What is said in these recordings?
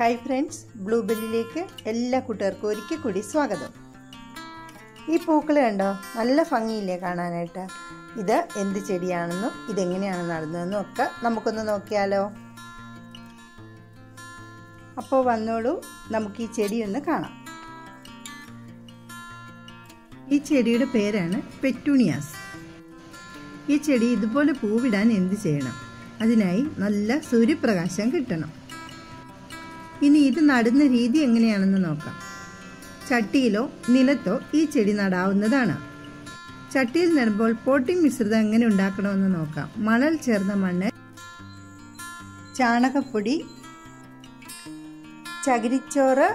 hi friends ബ്ലൂബെറിയിലേക്ക് എല്ലാ കൂട്ടുകാർക്കും ഒരിക്കൽ കൂടി സ്വാഗതം ഈ പൂക്കൾ കണ്ടോ നല്ല ഭംഗിയില്ലേ കാണാനായിട്ട് ഇത് എന്ത് ചെടിയാണെന്നും ഇതെങ്ങനെയാണ് നടന്നതെന്നും ഒക്കെ നമുക്കൊന്ന് നോക്കിയാലോ അപ്പോൾ വന്നോളൂ നമുക്ക് ഈ ചെടി ഒന്ന് കാണാം ഈ ചെടിയുടെ പേരാണ് പെറ്റൂണിയാസ് ഈ ചെടി ഇതുപോലെ പൂവിടാൻ എന്ത് ചെയ്യണം അതിനായി നല്ല സൂര്യപ്രകാശം കിട്ടണം ഇനി ഇത് നടുന്ന രീതി എങ്ങനെയാണെന്ന് നോക്കാം ചട്ടിയിലോ നിലത്തോ ഈ ചെടി നടാവുന്നതാണ് ചട്ടിയിൽ നടുമ്പോൾ പോട്ടിംഗ് മിശ്രിതം എങ്ങനെ ഉണ്ടാക്കണമെന്ന് നോക്കാം മണൽ ചേർന്ന മണ്ണ് ചാണകപ്പൊടി ചകിരിച്ചോറ്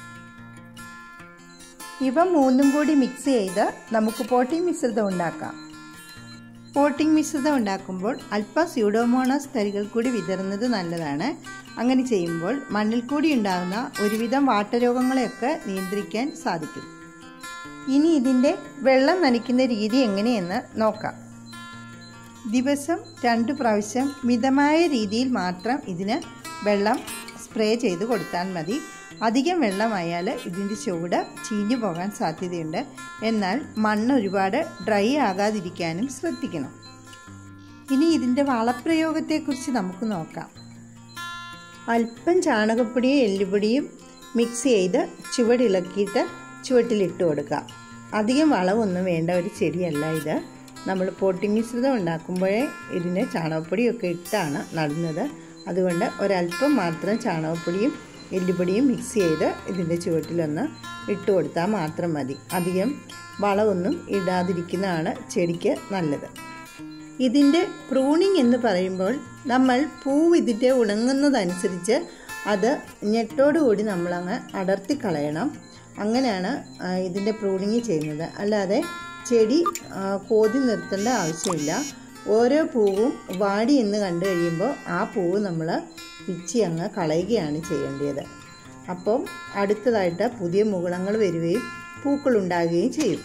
ഇവ മൂന്നും കൂടി മിക്സ് ചെയ്ത് നമുക്ക് പോട്ടിംഗ് മിശ്രിതം ഉണ്ടാക്കാം പോട്ടിംഗ് മിശ്രിതം ഉണ്ടാക്കുമ്പോൾ അല്പം സ്യൂഡോമോണസ് തരികൾ കൂടി വിതറുന്നത് നല്ലതാണ് അങ്ങനെ ചെയ്യുമ്പോൾ മണ്ണിൽ കൂടി ഉണ്ടാകുന്ന ഒരുവിധം വാട്ടരോഗങ്ങളെയൊക്കെ നിയന്ത്രിക്കാൻ സാധിക്കും ഇനി ഇതിൻ്റെ വെള്ളം നനയ്ക്കുന്ന രീതി എങ്ങനെയെന്ന് നോക്കാം ദിവസം രണ്ട് പ്രാവശ്യം മിതമായ രീതിയിൽ മാത്രം ഇതിന് വെള്ളം സ്പ്രേ ചെയ്ത് കൊടുത്താൽ മതി അധികം വെള്ളമായാൽ ഇതിൻ്റെ ചുവട് ചീഞ്ഞു പോകാൻ സാധ്യതയുണ്ട് എന്നാൽ മണ്ണ് ഒരുപാട് ഡ്രൈ ആകാതിരിക്കാനും ശ്രദ്ധിക്കണം ഇനി ഇതിൻ്റെ വളപ്രയോഗത്തെക്കുറിച്ച് നമുക്ക് നോക്കാം അല്പം ചാണകപ്പൊടിയും എല്ലുപൊടിയും മിക്സ് ചെയ്ത് ചുവടിളക്കിയിട്ട് ചുവട്ടിലിട്ട് കൊടുക്കുക അധികം വളമൊന്നും വേണ്ട ഒരു ചെടിയല്ല ഇത് നമ്മൾ പോട്ടിംഗ് മിശ്രിതം ഉണ്ടാക്കുമ്പോഴേ ഇതിന് ചാണകപ്പൊടിയൊക്കെ ഇട്ടാണ് നടുന്നത് അതുകൊണ്ട് ഒരല്പം മാത്രം ചാണകപ്പൊടിയും എല്ലുപൊടിയും മിക്സ് ചെയ്ത് ഇതിൻ്റെ ചുവട്ടിലൊന്ന് ഇട്ട് കൊടുത്താൽ മാത്രം മതി അധികം വളമൊന്നും ഇടാതിരിക്കുന്നതാണ് ചെടിക്ക് നല്ലത് ഇതിൻ്റെ പ്രൂണിങ് എന്ന് പറയുമ്പോൾ നമ്മൾ പൂവ് ഇതിൻ്റെ ഉണങ്ങുന്നതനുസരിച്ച് അത് ഞെട്ടോടുകൂടി നമ്മളങ്ങ് അടർത്തി കളയണം അങ്ങനെയാണ് ഇതിൻ്റെ പ്രൂണിങ് ചെയ്യുന്നത് അല്ലാതെ ചെടി കോതി നിർത്തേണ്ട ആവശ്യമില്ല ഓരോ പൂവും വാടി എന്ന് കണ്ടു കഴിയുമ്പോൾ ആ പൂവ് നമ്മൾ പിച്ചി അങ്ങ് കളയുകയാണ് ചെയ്യേണ്ടത് അപ്പം അടുത്തതായിട്ട് പുതിയ മുകുളങ്ങൾ വരികയും പൂക്കളുണ്ടാകുകയും ചെയ്യും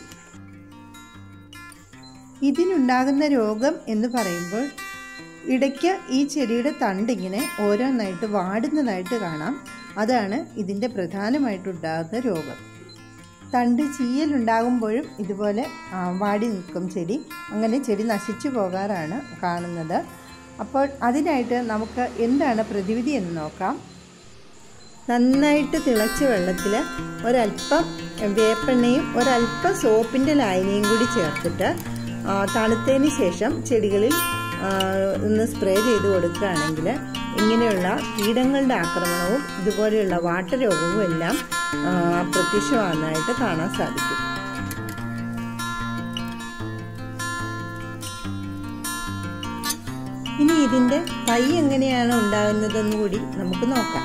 ഇതിനുണ്ടാകുന്ന രോഗം എന്ന് പറയുമ്പോൾ ഇടയ്ക്ക് ഈ ചെടിയുടെ തണ്ടിങ്ങനെ ഓരോന്നായിട്ട് വാടുന്നതായിട്ട് കാണാം അതാണ് ഇതിൻ്റെ പ്രധാനമായിട്ടുണ്ടാകുന്ന രോഗം തണ്ട് ചീയലുണ്ടാകുമ്പോഴും ഇതുപോലെ വാടി നിൽക്കും ചെടി അങ്ങനെ ചെടി നശിച്ചു പോകാറാണ് കാണുന്നത് അപ്പോൾ അതിനായിട്ട് നമുക്ക് എന്താണ് പ്രതിവിധി എന്ന് നോക്കാം നന്നായിട്ട് തിളച്ച വെള്ളത്തിൽ ഒരല്പം വേപ്പെണ്ണയും ഒരല്പം സോപ്പിൻ്റെ ലായനിയും കൂടി ചേർത്തിട്ട് തണുത്തതിന് ശേഷം ചെടികളിൽ ഒന്ന് സ്പ്രേ ചെയ്ത് കൊടുക്കുകയാണെങ്കിൽ ഇങ്ങനെയുള്ള കീടങ്ങളുടെ ആക്രമണവും ഇതുപോലെയുള്ള വാട്ടരോഗവും എല്ലാം പ്രത്യക്ഷമാകുന്നതായിട്ട് കാണാൻ സാധിക്കും ഇനി ഇതിൻ്റെ തൈ എങ്ങനെയാണ് ഉണ്ടാകുന്നതെന്ന് കൂടി നമുക്ക് നോക്കാം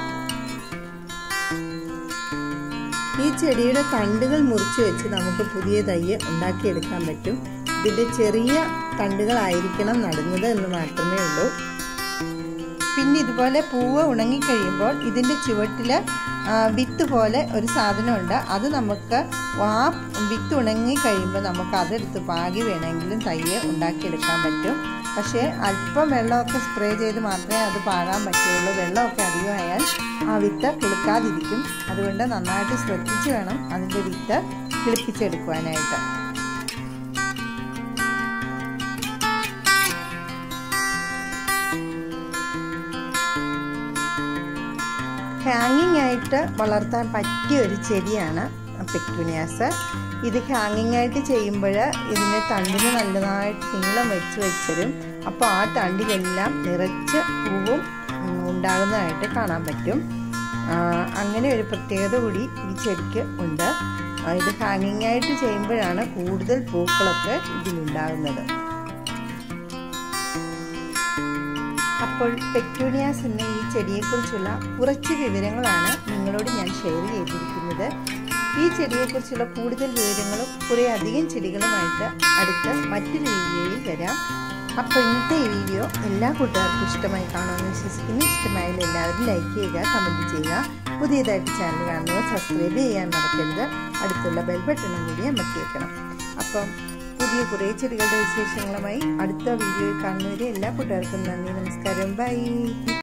ഈ ചെടിയുടെ തണ്ടുകൾ മുറിച്ച് വെച്ച് നമുക്ക് പുതിയ തൈ ഉണ്ടാക്കിയെടുക്കാൻ പറ്റും ഇതിൻ്റെ ചെറിയ തണ്ടുകളായിരിക്കണം നടുന്നത് എന്ന് മാത്രമേ ഉള്ളൂ പിന്നെ ഇതുപോലെ പൂവ് ഉണങ്ങിക്കഴിയുമ്പോൾ ഇതിൻ്റെ ചുവട്ടിൽ വിത്ത് പോലെ ഒരു സാധനമുണ്ട് അത് നമുക്ക് ആ വിത്ത് ഉണങ്ങി കഴിയുമ്പോൾ നമുക്ക് അതെടുത്ത് പാകി വേണമെങ്കിലും തയ്യ് ഉണ്ടാക്കിയെടുക്കാൻ പറ്റും പക്ഷേ അല്പം വെള്ളമൊക്കെ സ്പ്രേ ചെയ്ത് മാത്രമേ അത് പാകാൻ പറ്റുള്ളൂ വെള്ളമൊക്കെ അധികമായാൽ ആ വിത്ത് കിളുക്കാതിരിക്കും അതുകൊണ്ട് നന്നായിട്ട് ശ്രദ്ധിച്ച് വേണം അതിൻ്റെ വിത്ത് കിളിപ്പിച്ചെടുക്കുവാനായിട്ട് ഹാങ്ങിങ് ആയിട്ട് വളർത്താൻ പറ്റിയ ഒരു ചെടിയാണ് പെക്യൂനിയാസ് ഇത് ഹാങ്ങിങ് ആയിട്ട് ചെയ്യുമ്പോൾ ഇതിന് തണ്ടിന് നല്ലതായിട്ട് നീളം വെച്ച് വെച്ചരും അപ്പോൾ ആ തണ്ടിലെല്ലാം നിറച്ച് പൂവും ഉണ്ടാകുന്നതായിട്ട് കാണാൻ പറ്റും അങ്ങനെ ഒരു പ്രത്യേകത കൂടി ഈ ചെടിക്ക് ഉണ്ട് ഇത് ഹാങ്ങിങ് ആയിട്ട് ചെയ്യുമ്പോഴാണ് കൂടുതൽ പൂക്കളൊക്കെ ഇതിലുണ്ടാകുന്നത് അപ്പോൾ പെക്യൂണിയാസ് എന്ന ഈ ചെടിയെക്കുറിച്ചുള്ള കുറച്ച് വിവരങ്ങളാണ് നിങ്ങളോട് ഞാൻ ഷെയർ ചെയ്തിരിക്കുന്നത് ഈ ചെടിയെക്കുറിച്ചുള്ള കൂടുതൽ വിവരങ്ങളും കുറേ അധികം ചെടികളുമായിട്ട് അടുത്ത മറ്റൊരു വീഡിയോയിൽ വരാം അപ്പോൾ ഇന്നത്തെ ഈ വീഡിയോ എല്ലാ കൂട്ടുകാർക്കും ഇഷ്ടമായി കാണുമെന്ന് വിശ്വസിക്കുന്നു ഇഷ്ടമായാലും എല്ലാവരും ലൈക്ക് ചെയ്യുക കമൻറ്റ് ചെയ്യുക പുതിയതായിട്ട് ചാനൽ കാണുന്നവർ സബ്സ്ക്രൈബ് ചെയ്യാൻ മറക്കരുത് അടുത്തുള്ള ബെൽ ബട്ടണും കൂടി അമർത്തിയേക്കണം അപ്പം പുതിയ കുറേ ചെടികളുടെ വിശേഷങ്ങളുമായി അടുത്ത വീഡിയോയിൽ കാണുന്നവരെ എല്ലാ കൂട്ടുകാർക്കും നന്ദി നമസ്കാരം ബൈ